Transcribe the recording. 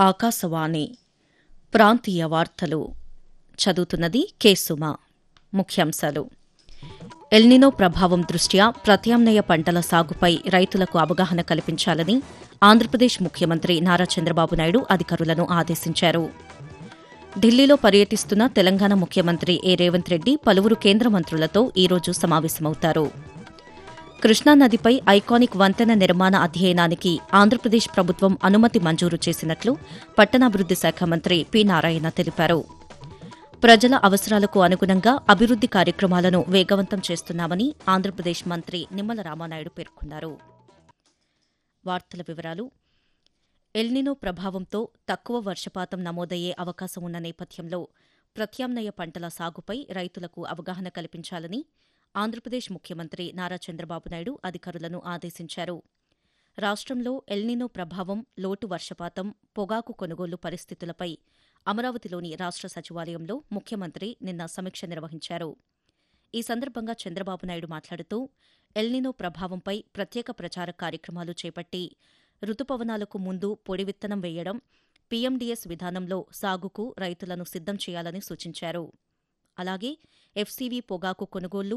ఆకాశవాణి ప్రాంతీయ వార్తలు చదువుతున్నది కె సుమ ముఖ్యాంశాలు ఎల్నినో ప్రభావం దృష్ట్యా ప్రత్యామ్నాయ పంటల సాగుపై రైతులకు అవగాహన కల్పించాలని ఆంధ్రప్రదేశ్ ముఖ్యమంత్రి నారా చంద్రబాబు నాయుడు అధికారులను ఆదేశించారు ఢిల్లీలో పర్యటిస్తున్న తెలంగాణ ముఖ్యమంత్రి ఏ రేవంత్ రెడ్డి పలువురు కేంద్ర మంత్రులతో ఈరోజు సమావేశమవుతారు కృష్ణానదిపై ఐకానిక్ వంతెన నిర్మాణ అధ్యయనానికి ఆంధ్రప్రదేశ్ ప్రభుత్వం అనుమతి మంజూరు చేసినట్లు పట్టణాభివృద్ది శాఖ మంత్రి పి నారాయణ తెలిపారు ప్రజల అవసరాలకు అనుగుణంగా అభివృద్ది కార్యక్రమాలను వేగవంతం చేస్తున్నామని ఆంధ్రప్రదేశ్ మంత్రి నిమ్మల రామానాయుడు పేర్కొన్నారు వార్తల వివరాలు ఎల్నినో ప్రభావంతో తక్కువ వర్షపాతం నమోదయ్యే అవకాశం ఉన్న నేపథ్యంలో ప్రత్యామ్నాయ పంటల సాగుపై రైతులకు అవగాహన కల్పించాలని ఆంధ్రప్రదేశ్ ముఖ్యమంత్రి నారా చంద్రబాబు నాయుడు అధికారులను ఆదేశించారు రాష్ట్రంలో ఎల్నినో ప్రభావం లోటు వర్షపాతం పొగాకు కొనుగోలు పరిస్థితులపై అమరావతిలోని రాష్ట్ర సచివాలయంలో ముఖ్యమంత్రి నిన్న సమీక్ష నిర్వహించారు ఈ సందర్భంగా చంద్రబాబు నాయుడు మాట్లాడుతూ ఎల్నినో ప్రభావంపై ప్రత్యేక ప్రచార కార్యక్రమాలు చేపట్టి రుతుపవనాలకు ముందు పొడి విత్తనం వేయడం పీఎండీఎస్ విధానంలో సాగుకు రైతులను సిద్దం చేయాలని సూచించారు అలాగే ఎఫ్సీవీ పొగాకు కొనుగోళ్లు